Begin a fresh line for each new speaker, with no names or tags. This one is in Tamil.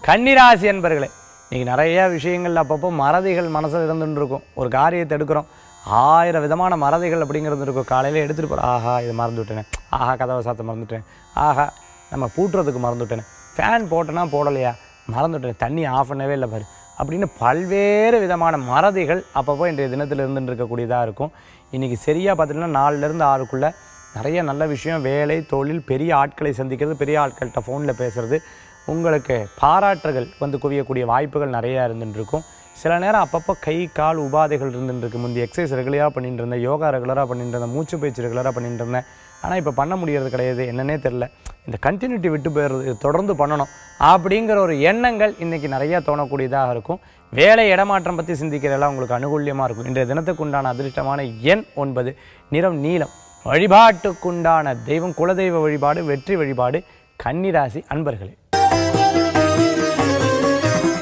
கன்னிராசி என்பர்களே இன்றைக்கி நிறைய விஷயங்கள் அப்பப்போ மறதிகள் மனசில் இருந்துட்டு இருக்கும் ஒரு காரியத்தை எடுக்கிறோம் ஆயிரம் விதமான மறதிகள் அப்படிங்கிறது இருக்கும் காலையில் எடுத்துகிட்டு போகிறோம் ஆஹா இது மறந்து விட்டேனே ஆஹா கதவை சாத்த மறந்துட்டேன் ஆஹா நம்ம பூட்டுறதுக்கு மறந்துவிட்டேனே ஃபேன் போட்டேனா போடலையா மறந்துவிட்டேன் தண்ணி ஆஃப் பண்ணவே இல்லை பாரு அப்படின்னு பல்வேறு விதமான மறதிகள் அப்பப்போ இன்றைய தினத்தில் இருந்துட்டு இருக்கக்கூடியதாக இருக்கும் இன்றைக்கி சரியாக பார்த்திங்கன்னா நாலுலேருந்து ஆறுக்குள்ளே நிறைய நல்ல விஷயம் வேலை தொழில் பெரிய ஆட்களை சந்திக்கிறது பெரிய ஆட்கள்கிட்ட ஃபோனில் பேசுகிறது உங்களுக்கு பாராட்டுகள் வந்து குவியக்கூடிய வாய்ப்புகள் நிறையா இருந்துட்டு இருக்கும் சில நேரம் அப்பப்போ கை கால் உபாதைகள் இருந்துட்டு இருக்கு முந்தைய எக்ஸசைஸ் ரெகுலராக பண்ணிட்டு இருந்தேன் யோகா ரெகுலராக பண்ணிட்டு இருந்தேன் மூச்சு பயிற்சி ரெகுலராக பண்ணிட்டு இருந்தேன் ஆனால் இப்போ பண்ண முடியறது கிடையாது என்னன்னே தெரில இந்த கண்டினியூட்டி விட்டு போயிடுறது இது தொடர்ந்து பண்ணணும் அப்படிங்கிற ஒரு எண்ணங்கள் இன்றைக்கி நிறையா தோணக்கூடியதாக இருக்கும் வேலை இடமாற்றம் பற்றி சிந்திக்கிறதெல்லாம் உங்களுக்கு அனுகூல்யமாக இருக்கும் இன்றைய தினத்துக்கு உண்டான அதிர்ஷ்டமான எண் ஒன்பது நிறம் நீலம் வழிபாட்டுக்குண்டான தெய்வம் குலதெய்வ வழிபாடு வெற்றி வழிபாடு கன்னிராசி அன்பர்களே